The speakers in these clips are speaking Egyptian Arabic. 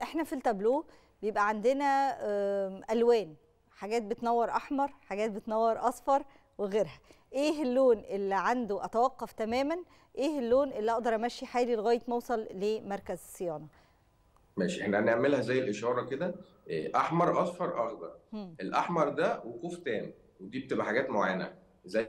احنا في التابلو بيبقى عندنا الوان حاجات بتنور احمر حاجات بتنور اصفر وغيرها ايه اللون اللي عنده اتوقف تماما ايه اللون اللي اقدر امشي حالي لغايه ما اوصل لمركز الصيانه ماشي احنا هنعملها زي الاشاره كده احمر اصفر اخضر مم. الاحمر ده وقوف تام ودي بتبقى حاجات معينه زي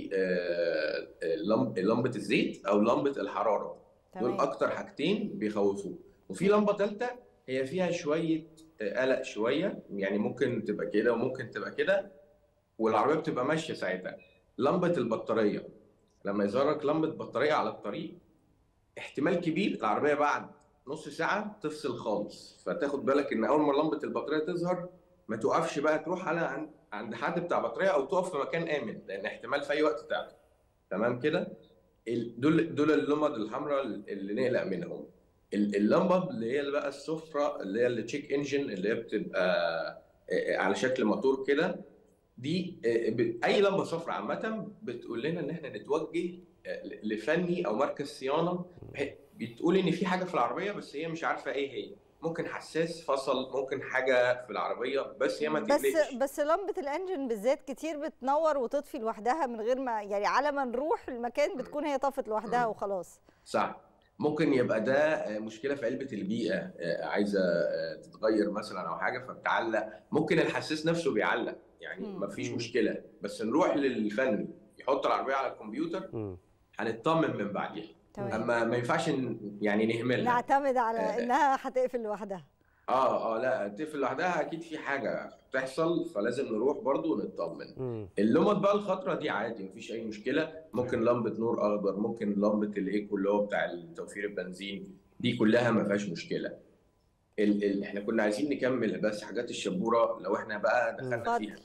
آه، لمب- لمبه الزيت او لمبه الحراره دول تمام اكتر حاجتين بيخوفوه وفي لمبه ثالثه هي فيها شويه آه، قلق شويه يعني ممكن تبقى كده وممكن تبقى كده والعربيه بتبقى ماشيه ساعتها لمبه البطاريه لما يظهر لك لمبه بطاريه على الطريق احتمال كبير العربيه بعد نص ساعه تفصل خالص فتاخد بالك ان اول ما لمبه البطاريه تظهر ما توقفش بقى تروح على عند عند حد بتاع بطاريه او تقف في مكان امن لان احتمال في اي وقت تعطل تمام كده ال- دول دول اللمض الحمراء اللي نقلق منهم ال- اللمبه اللي هي بقى الصفراء اللي هي التشيك انجن اللي هي بتبقى آه، على شكل موتور كده دي آه، ب- اي لمبه صفراء عامه بتقول لنا ان احنا نتوجه آه، لفني او مركز صيانه بح- بتقول ان في حاجه في العربيه بس هي مش عارفه ايه هي ممكن حساس فصل ممكن حاجه في العربيه بس هي ما بس تقلقش بس لمبه الانجن بالذات كتير بتنور وتطفي لوحدها من غير ما يعني على ما نروح المكان بتكون هي طفت لوحدها وخلاص صح ممكن يبقى ده آه، مشكله في علبه البيئه آه، عايزه آه، تتغير مثلا او حاجه فبتعلق ممكن الحساس نفسه بيعلق يعني مم. مفيش مم. مشكله بس نروح للفني يحط العربيه على الكمبيوتر مم. هنطمن من بعديها تمام اما ما ينفعش ن- يعني نهملها نعتمد على آه. انها هتقفل لوحدها اه اه لا تقفل لوحدها اكيد في حاجه بتحصل فلازم نروح برضو ونطمن مم. اللمض بقى الخضراء دي عادي مفيش اي مشكله ممكن لمبه نور اخضر ممكن لمبه الايكو اللي هو بتاع توفير البنزين دي كلها ما فيهاش مشكله ال ال احنا كنا عايزين نكمل بس حاجات الشبوره لو احنا بقى دخلنا اتفضل. فيها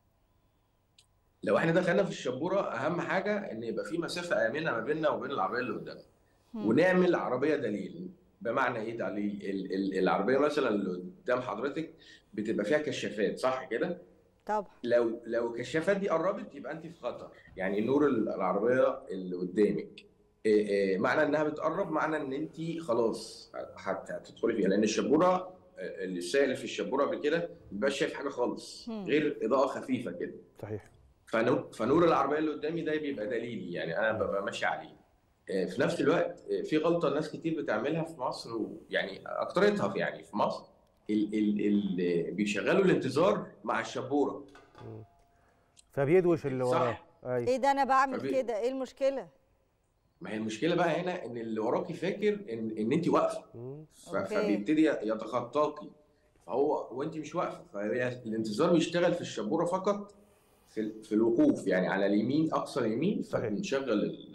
لو احنا دخلنا في الشبوره اهم حاجه ان يبقى في مسافه امنه ما بيننا وبين العربيه اللي قدامنا مم. ونعمل عربيه دليل بمعنى ايه دليل ال ال العربيه مثلا اللي قدام حضرتك بتبقى فيها كشافات صح كده طبعا لو لو الكشافات دي قربت يبقى انت في خطر يعني نور العربيه اللي قدامك إيه إيه معنى انها بتقرب معنى ان انت خلاص هت- هتدخلي فيها لان الشبوره آه، السائل اللي في الشبوره قبل كده ما بيبقاش شايف حاجه خالص مم. غير اضاءه خفيفه كده صحيح فنور, فنور العربيه اللي قدامي ده بيبقى دليلي يعني انا ببقى ماشي عليه آه، في نفس الوقت آه، في غلطه ناس كتير بتعملها في مصر ويعني اكترتها في يعني في مصر ال ال ال بيشغلوا الانتظار مع الشبوره مم. فبيدوش اللي وراه صح ايوه ايه ده انا بعمل فبي- كده ايه المشكله ما هي المشكله بقى هنا ان اللي وراكي فاكر ان ان انت واقفه مم. ف- أوكي. فبيبتدي يتخطاكي فهو وانت مش واقفه فهي الانتظار بيشتغل في الشبوره فقط في ال- في الوقوف يعني على اليمين اقصى اليمين صحيح. فبنشغل ال-